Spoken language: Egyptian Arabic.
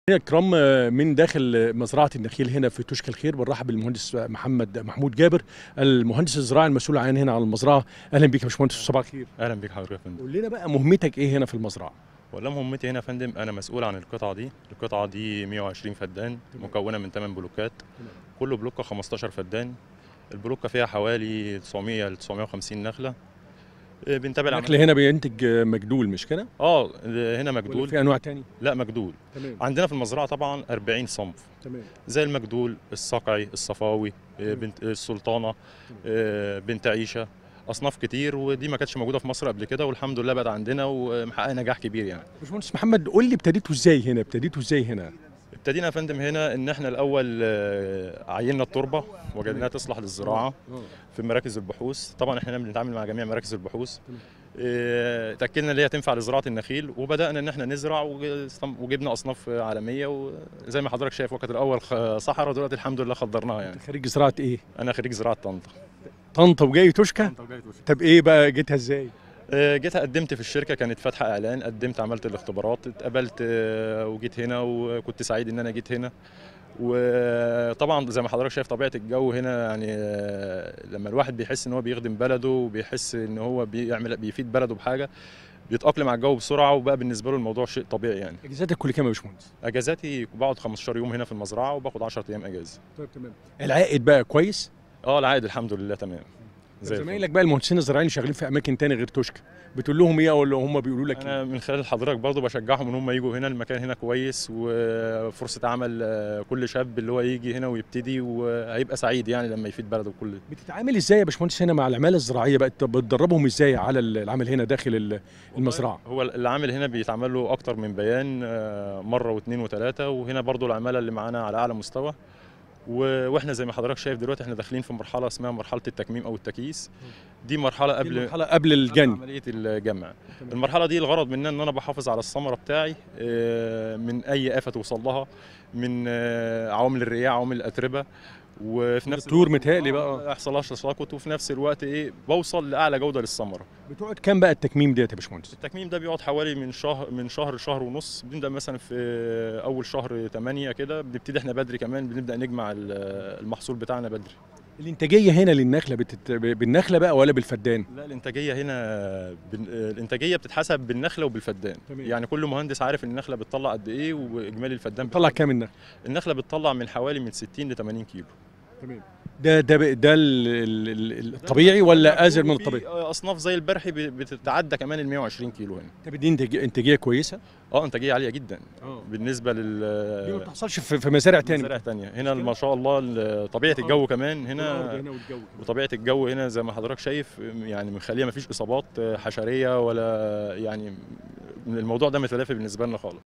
يا كرام من داخل مزرعه النخيل هنا في توشكا الخير بنرحب بالمهندس محمد محمود جابر المهندس الزراعي المسؤول عن هنا على المزرعه اهلا بك يا باشمهندس صباح الخير اهلا بيك حضرتك يا فندم قول لنا بقى مهمتك ايه هنا في المزرعه والله مهمتي هنا يا فندم انا مسؤول عن القطعه دي القطعه دي 120 فدان تمام. مكونه من 8 بلوكات تمام. كل بلوكه 15 فدان البلوكه فيها حوالي 900 ل 950 نخله إيه، بنتابع الاكل العملية. هنا بينتج مجدول مش كده اه هنا ولا مجدول في انواع تاني لا مجدول تمام عندنا في المزرعه طبعا 40 صنف تمام زي المجدول الصقعي الصفاوي إيه، تمام. بنت السلطانه إيه، بنت عيشه اصناف كتير ودي ما كانتش موجوده في مصر قبل كده والحمد لله بقت عندنا ومحققه نجاح كبير يعني باشمهندس محمد قول لي ابتديتوا ازاي هنا ابتديتوا ازاي هنا ابتدينا يا فندم هنا ان احنا الاول آه، عيننا التربه وجدناها تصلح للزراعه في مراكز البحوث طبعا احنا هنا بنتعامل مع جميع مراكز البحوث تمام. اه، تاكدنا ان هي تنفع لزراعه النخيل وبدانا ان احنا نزرع وج- وجبنا اصناف عالميه وزي ما حضرتك شايف وقت الاول خ- صحراء ودلوقتي الحمد لله خضرناها يعني خريج زراعه ايه انا خريج زراعه طنطا طنطا وجاي توشكا طب ايه بقى جيتها ازاي اه، جيت قدمت في الشركه كانت فاتحه اعلان قدمت عملت الاختبارات اتقبلت اه، وجيت هنا وكنت سعيد ان انا جيت هنا وطبعا زي ما حضرتك شايف طبيعه الجو هنا يعني اه، لما الواحد بيحس ان هو بيخدم بلده وبيحس ان هو بيعمل بيفيد بلده بحاجه بيتاقلم على الجو بسرعه وبقى بالنسبه له الموضوع شيء طبيعي يعني اجازاتك كل كام يا باشمهندس اجازاتي بقعد 15 يوم هنا في المزرعه وباخد 10 ايام اجازه طيب تمام العائد بقى كويس اه العائد الحمد لله تمام طب زي الفل. زمايلك بقى المهندسين الزراعيين اللي شغالين في اماكن تاني غير توشكا بتقول لهم ايه ولا هم بيقولوا لك ايه انا من خلال حضرتك برضه بشجعهم ان هم يجوا هنا المكان هنا كويس وفرصه عمل آه، كل شاب اللي هو يجي هنا ويبتدي وهيبقى سعيد يعني لما يفيد بلده كل بتتعامل ازاي يا باشمهندس هنا مع العماله الزراعيه بقى طب بتدربهم ازاي على العمل هنا داخل ال- المزرعه هو العامل هنا بيتعمل له اكتر من بيان آه، مره واثنين وثلاثه وهنا برضه العماله اللي معانا على اعلى مستوى و- واحنا زي ما حضرتك شايف دلوقتي احنا داخلين في مرحله اسمها مرحله التكميم او التكييس دي مرحله دي قبل المرحله قبل قبل الجن عمليه الجمع المرحله دي الغرض منها ان انا بحافظ على الثمره بتاعي آه، من اي افه توصل لها من آه، عوامل الرياح عوامل الاتربه وفي نفس الطيور الوقت- متهيألي آه، بقى. ما يحصلهاش تساقط وفي نفس الوقت ايه بوصل لاعلى جوده للثمره بتقعد كام بقى التكميم ديت يا باشمهندس التكميم ده بيقعد حوالي من شهر من شهر لشهر ونص بنبدا مثلا في اول شهر 8 كده بنبتدي احنا بدري كمان بنبدا نجمع ال- المحصول بتاعنا بدري الانتاجيه هنا للنخله بتت... بالنخله بقى ولا بالفدان لا الانتاجيه هنا بن- الانتاجيه بتتحسب بالنخله وبالفدان تمام. يعني كل مهندس عارف ان النخله بتطلع قد ايه واجمالي الفدان طلع كام النخله النخله بتطلع من حوالي من 60 ل 80 كيلو تمام ده ده ب- ده ال- ال- ال- الطبيعي ولا ازيد من وفي الطبيعي اصناف زي البرحي ب- بتتعدى كمان ال 120 كيلو هنا طب دي انتاج- انتاجيه كويسه اه انتاجيه عاليه جدا اه بالنسبه دي ما لل بتحصلش في في مزارع تاني مزارع تانية هنا ما شاء الله ال- طبيعه الجو كمان هنا هنا والجو وطبيعه الجو هنا زي ما حضرتك شايف يعني مخليه ما فيش اصابات حشريه ولا يعني الموضوع ده متلافي بالنسبه لنا خالص